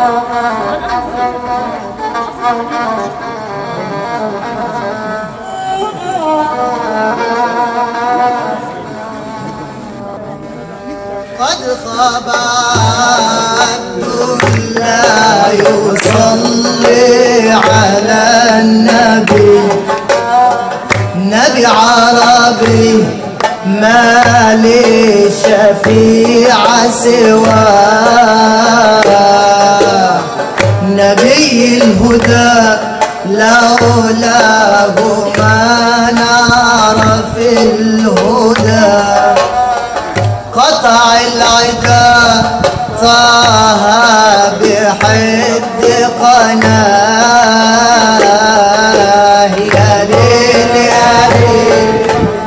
قد خاب عبد لا يصلي على النبي نبي عربي ما لي شفيع سواه نبي الهدى لولاه ما نعرف الهدى قطع العدا طه بحد قناه يا ليل يا ليل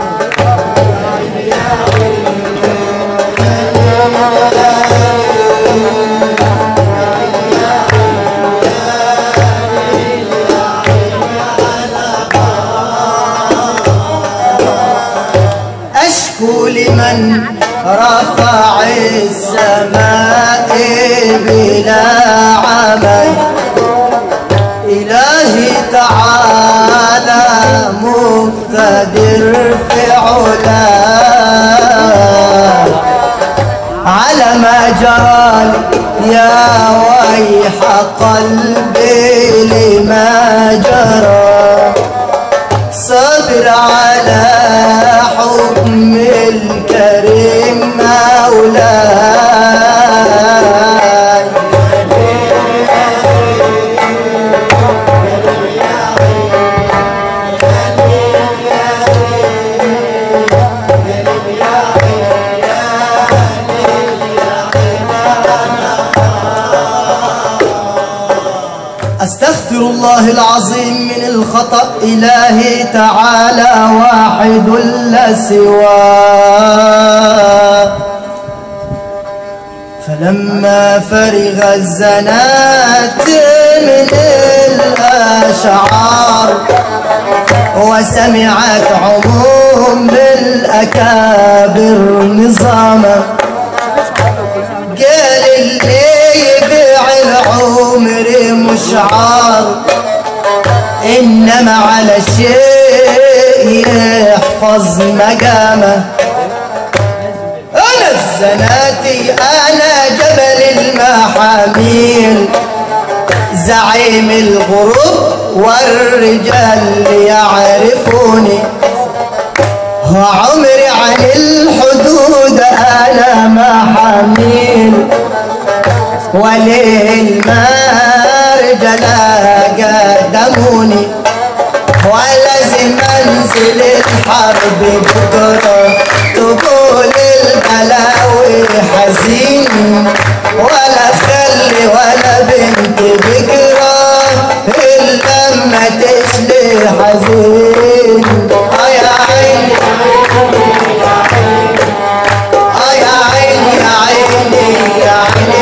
أشكو لمن رفع السماء بلا عمل إلهي تعالى مقتدر في علاه على ما جرى يا ويح قلبي لما جرى صبر على حكم الكريم مولاي أستغفر الله العظيم من الخطأ إلهي تعالى واحد لا سواه فلما فرغ الزنات من الأشعار وسمعت عموم الأكابر نظاما قال اللي يبيع العمر مشعار إنما على شيء يحفظ مقامه أنا الزناتي أنا جبل المحاميل زعيم الغروب والرجال يعرفوني وعمري عن الحدود أنا محاميل وليه المرجلة قدموني ولازم انزل الحرب بكرة تقول البلاوي حزين ولا خلي ولا بنت بكرة إلا لما تشلي حزين آه يا عيني آه يا عيني يا عيني يا عيني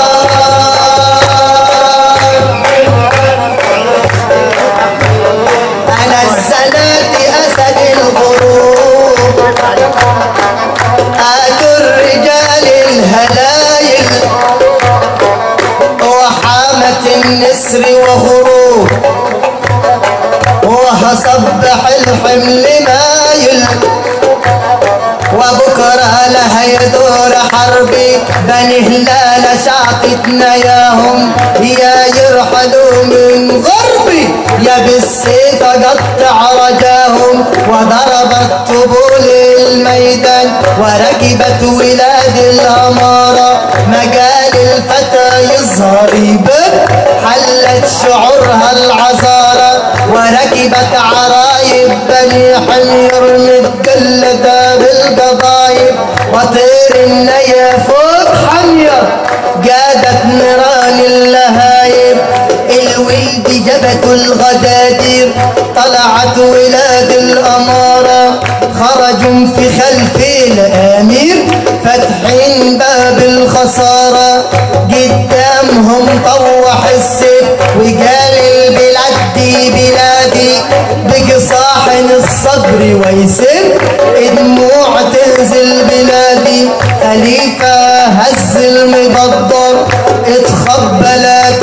آه أنا السنة أسد الغروب أتو الرجال الهلايل وحامة النسر وغروب وهصبح الحمل مايل وبكرة لها يدور حربي بني هلال شعقتنا ياهم يا يرحلوا من غربي يا بالسيف قطع رجاهم وضربت طبول الميدان وركبت ولاد الأمارة مجال الفتى يظهر يبان حلت شعورها العذارة وركبت عرايب بني حمير متجلدة بالقضايب وطير النيا فوق حمير جادت نيران اللهايب الولد جبت الغدادير طلعت ولاد الأمارة خرجوا في خلف الأمير فاتحين باب الخسارة قدامهم طوح السيف وقال البلاد دي بلادي بقصاحن الصبر ويسر دموع تنزل بلادي خليفة هز المبضر اتخبلت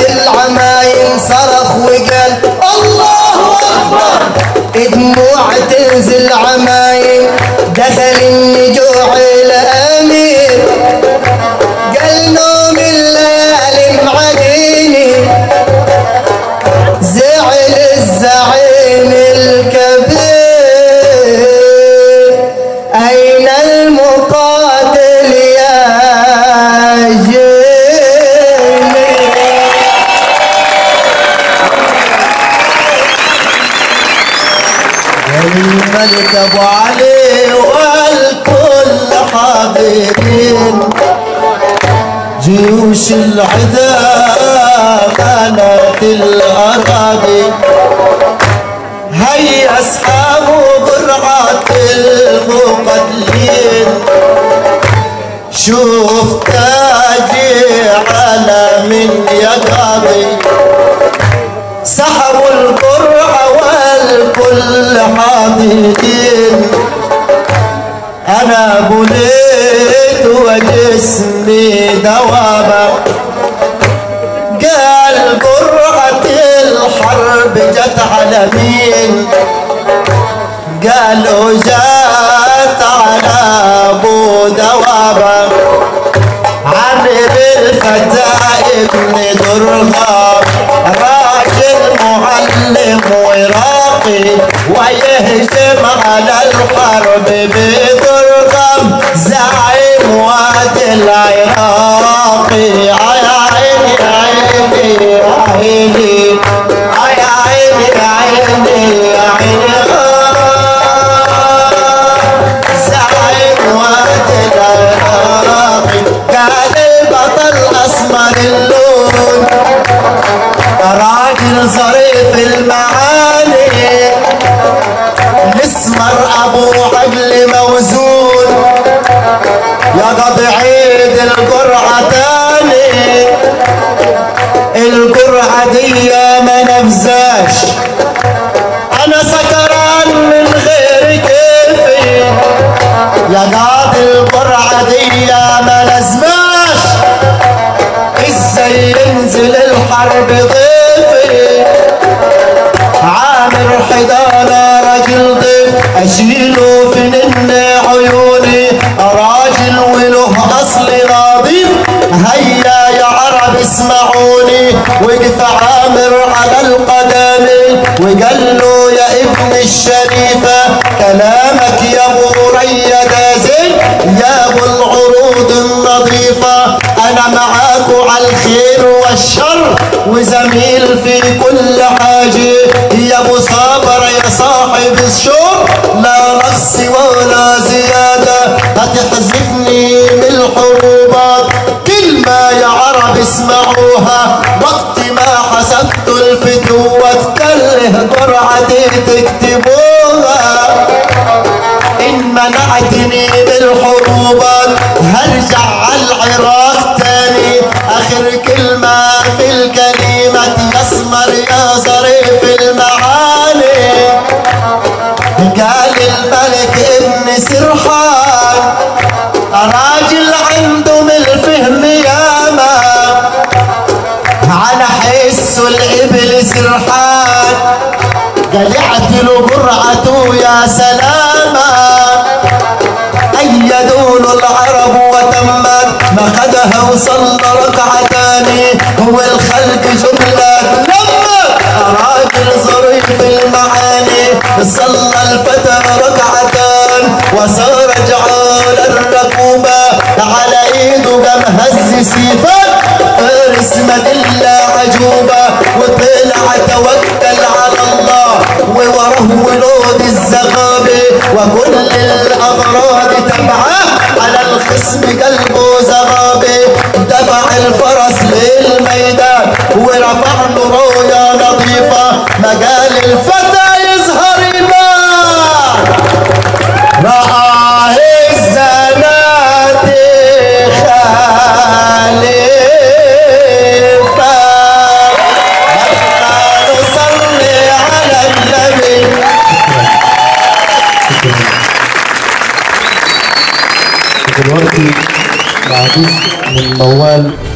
دخل النجوع الأمير قال نوم الليالي معديني زعل الزعيم الكبير أين المقاتل يا جيني الملك ابو علي والكل حاضرين جيوش العدا كانت الاراضي هيا اصحاب برعة المقتلين شوف تاجي على من يا قاضي سحبوا القرعة والكل حاضرين أنا بليت وجسمي دوابة قال قرعة الحرب جت على مين قالوا جات على أبو دوابة عامر الفتى ابن درغام راجل معلم وراقي ويهجم على الحرب بدرغم زعيم وادي العراقي يا عيني عيني يا عيني يا عيني يا عيني يا عيني آه زعيم وادي العراقي قال البطل اسمر اللون راجل ظريف المعاني الاسمر ابو عقل موزون يا قضي عيد القرعه تاني القرعه دي ما نفزاش انا سكران من غير كيفي يا قاضي القرعه دي ما لازماش ازاي ينزل الحرب ضيفي عامر حضانة راجل ضيف اشيله في من عيوني راجل وله اصل نظيف هيا يا عرب اسمعوني وقف عامر على القدم وقال له يا ابن الشريفة كلامك يا ابو ريد زين يا ابو العروض النظيفة انا معاك على الخير والشر وزميل في كل حاجة يا ابو صابر يا صاحب الشوق لا نقص ولا زيادة هتحذفني من الحروبات كلمة يا عرب اسمعوها وقت ما حسبت الفتوة تكره قرعتي تكتبوها إن منعتني بالحروبات هرجع على العراق تاني آخر كلمة في الكلمة يسمر يا ظريف المعاني قال الملك ابن سرحان راجل عنده من الفهم ياما على حس الإبل سرحان قلعت له قرعته يا سلامة أيدوا له العرب وتمت ما خدها وصلى ركعتان هو الخلق جملة لمت راجل ظريف المعاني صلى الفتى ركعتان وصار جعال الركوبة على ايده قام هز سيفان فارس مدلة عجوبة وطلع توكل على الله ووراه ولود الزغابة وكل الأغراض تبعه على الخصم قلبه زغابة دفع الفرس للميدان ورفع له راية نظيفة مجال الفتى يظهر النار رآه الزنات خليفة بدنا نصلي على النبي دلوقتي بعديس من موال